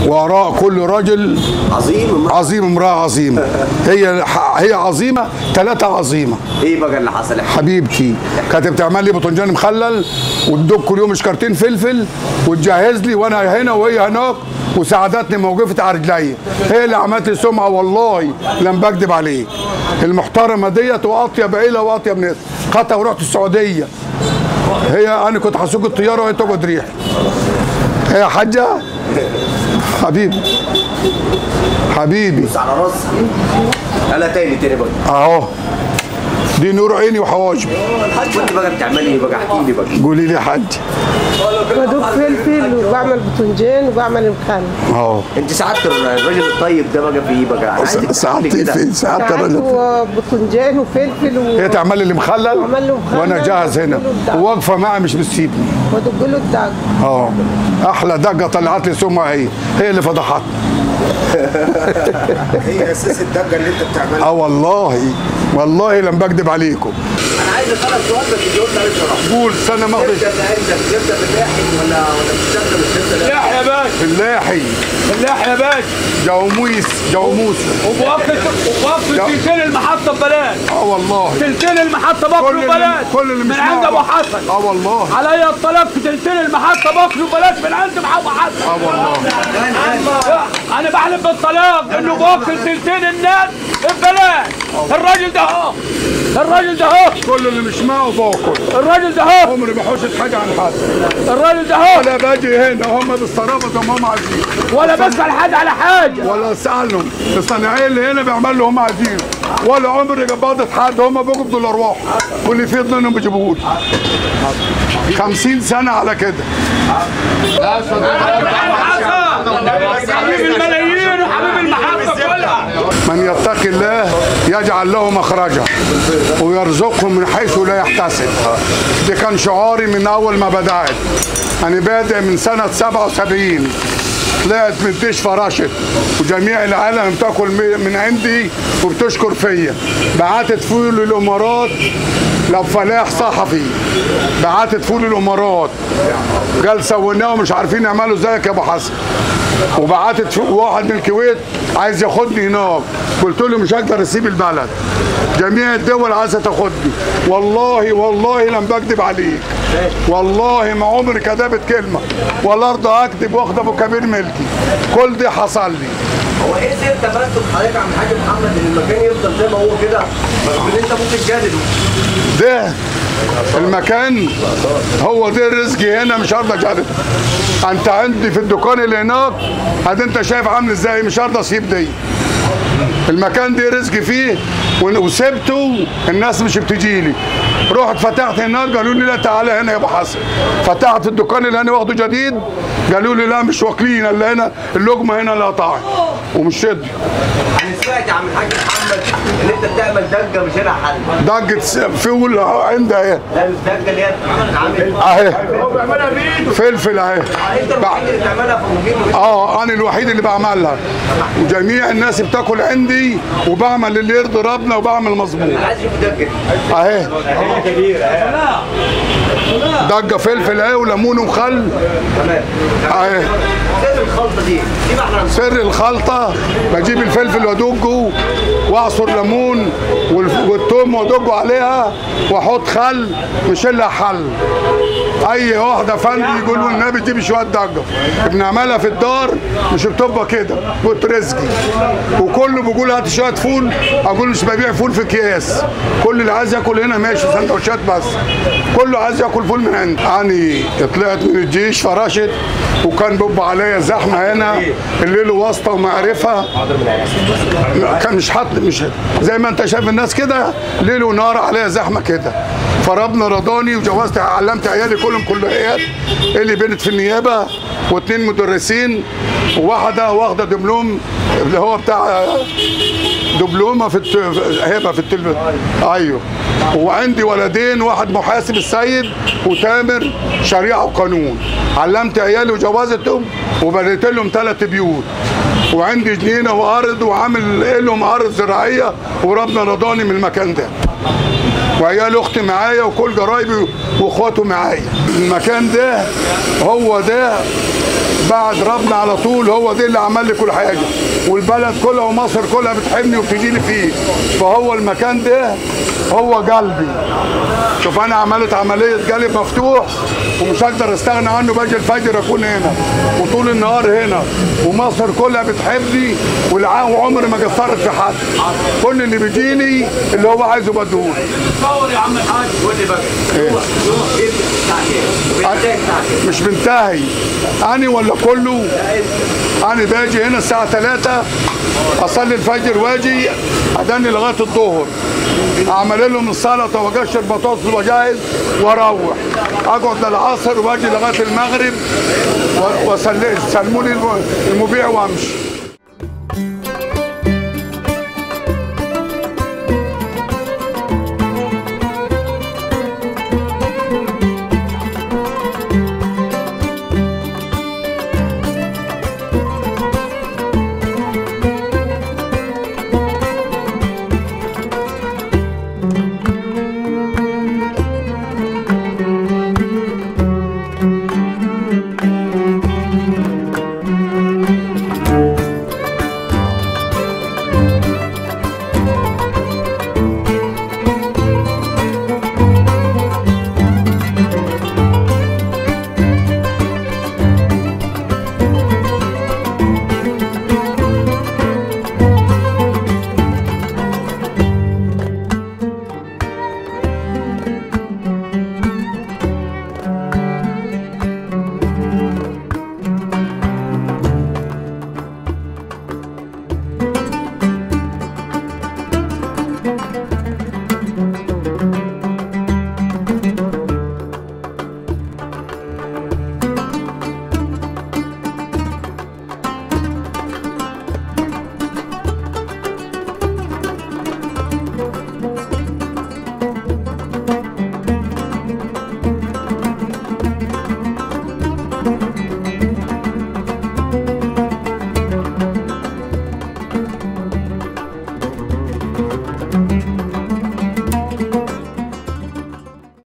وراء كل رجل عظيم عظيم امراه عظيمه هي هي عظيمه ثلاثه عظيمه ايه بقى اللي حصل حبيبتي كانت بتعمل لي باذنجان مخلل وتدوب كل يوم شكارتين فلفل وتجهز لي وانا هنا وهي هناك وساعدتني موقفة على رجلي هي اللي عملت لي سمعه والله لم بكذب عليك المحترمه ديت واطيب عيله واطيب ناس خدتها ورحت السعوديه هي انا كنت هسوق الطياره وهي تقعد ريح هي يا حاجه حبيبي حبيبي بص على راسي انا تاني تاني بقى اهو دي نور عيني وحواجبي كنت بقى بتعملي ايه بقى احكي لي بقى قولي لي يا حاج بدوب فلفل وبعمل بطنجان وبعمل مخلل اهو انت سعادة الراجل الطيب ده بقى في ايه بقى؟ أنا عايزك تحكي لي ساعتي كده. في ساعات ساعات الراجل وبطنجان وفلفل هي و- تعمل لي مخلل عمل له مخلل وانا جاهز هنا وعمل له الدع. وواقفه معي مش بتسيبني وادق له الدج اه احلى دقه طلعت لي سمعه هي هي اللي فضحتني هي اساس الدجه اللي انت بتعملها اه والله والله لم بكذب عليكم انا عايز اسالك سؤال بس تجاوب عليه بصراحه قول سنه ما تبدا عندك تبدا باللاحي ولا ولا بتستخدم الزبده لاح يا باشا اللاحي اللاح يا باشا جوميس جوموس وبوقف وبوقف لا. تلتين المحطه ببلاش اه والله تلتين المحطه كل باكله اللي- ببلاش كل اللي مش من عند معه. ابو حسن اه والله عليا الطلاق في تلتين المحطه باكله ببلاش من عند ابو حسن اه والله انا بحلف بالطلاق انه باكل تلتين الناس ببلاش الراجل ده اهو الراجل ده اهو كل اللي مش معه باكل الراجل ده اهو عمري ما حوشت حاجه عن حد الراجل ده اهو ولا باجي هنا هم بالصرافه زي ما هم عايزين ولا بسال حد على حاجه ولا اسالهم الصناعيه اللي هنا بيعملوا اللي هم عايزينه ولا عمري قبضت حد هم بيقبضوا الارواح واللي في منهم بيجيبوه لي 50 سنه على كده حبيب الملايين وحبيب المحطه كلها من يتقي الله يجعل له مخرجا ويرزقه من حيث لا يحتسب ده كان شعاري من اول ما بدات انا بادئ من سنه 77 طلعت من الديش فراشت وجميع العالم بتاكل مي- من عندي وبتشكر فيا بعتت فول للامارات لو فلاح صحفي بعتت فول للامارات قال سويناه ومش عارفين يعملوا زيك يا ابو حسن وبعتت في- واحد من الكويت عايز ياخدني هناك قلت له مش هقدر اسيب البلد جميع الدول عايزه تاخدني والله والله لم بكذب عليك والله ما عمري كذبت كلمه ولا ارضى اكذب واخد ابو كبير ملكي كل ده حصل لي هو ايه سر تمسك حضرتك عم الحاج محمد ان المكان يفضل زي ما هو كده رغم ان انت ممكن تجادله ده المكان هو ده رزقي هنا مش هرضى اجرب انت عندي في الدكان اللي هناك هذا انت شايف عامل ازاي مش هرضى اسيب دي المكان ده رزقي فيه ون- وسبته الناس مش بتجي لي رحت فتحت هناك قالوا لي لا تعالى هنا يا ابو حسن فتحت الدكان اللي انا واخده جديد قالوا لي لا مش واكلين الا هنا اللقمه هنا لا طاعه ومش شد انا سمعت يا عم الحاج محمد ان انت بتعمل دجه مش هنا حل ضجه س- فول أهو عندها ايه لا الدجه اللي هي عامل اهي فلفل اهي انت الوحيد اللي بتعملها في المجيب اه انا الوحيد اللي بعملها وجميع الناس بتاكل عندي وبعمل اللي يرضي ربنا وبعمل مظبوط عايز اشوف دجه اهي ضجه فلفل اهي وليمون وخل تمام اهي سر الخلطه دي دي بقى احنا سر الخلطه بجيب الفلفل وادجه واعصر ليمون والف- والثوم وادجه عليها واحط خل مش الا حل اي واحده فندي يقولوا النبي تجيب شويه ضجه بنعملها في الدار مش بتبقى كده وترزقي وكله بيقول هات شويه فول اقول مش ببيع فول في اكياس كل اللي عايز ياكل هنا ماشي سندوتشات بس كله عايز ياكل فول من عندي يعني طلعت من الجيش فراشت وكان بيبقى عليا زحمه هنا الليل واسطه ومعرفه كان مش حط مش زي ما انت شايف الناس كده ليل ونهار عليا زحمه كده فربنا رضاني وجوزت علمت عيالي كلهم كليات اللي بنت في النيابه واثنين مدرسين وواحده واخده دبلوم اللي هو بتاع دبلومه في الت... هبه في التلفزيون ايوه وعندي ولدين واحد محاسب السيد وتامر شريعه وقانون علمت عيالي وجوازتهم وبنيت لهم ثلاث بيوت وعندي جنينه وارض وعامل لهم ارض زراعيه وربنا رضاني من المكان ده وعيال اختي معايا وكل جرايبي واخواته معايا المكان ده هو ده بعد ربنا على طول هو ده اللي عمل لي كل حاجه والبلد كلها ومصر كلها بتحبني وبتجي لي فيه فهو المكان ده هو قلبي شوف انا عملت عمليه قلب مفتوح ومش هقدر استغنى عنه باجي الفجر اكون هنا وطول النهار هنا ومصر كلها بتحبني والع- وعمري ما قصرت في حد كل اللي بيجيني اللي هو عايزه بديه تصور يا عم الحاج قول لي بقى إيه؟ هو هو ابدا بتاعك ايه؟ بتاعك بتاعك ايه؟ مش منتهي أنا ولا كله أنا باجي هنا الساعة 3 أصلي الفجر واجي أدني لغاية الظهر أعمل لهم السلطة وأقشر بطاطس وجاهز وأروح أقعد للعصر وأجي لغاية المغرب وسلموني المبيع وأمشي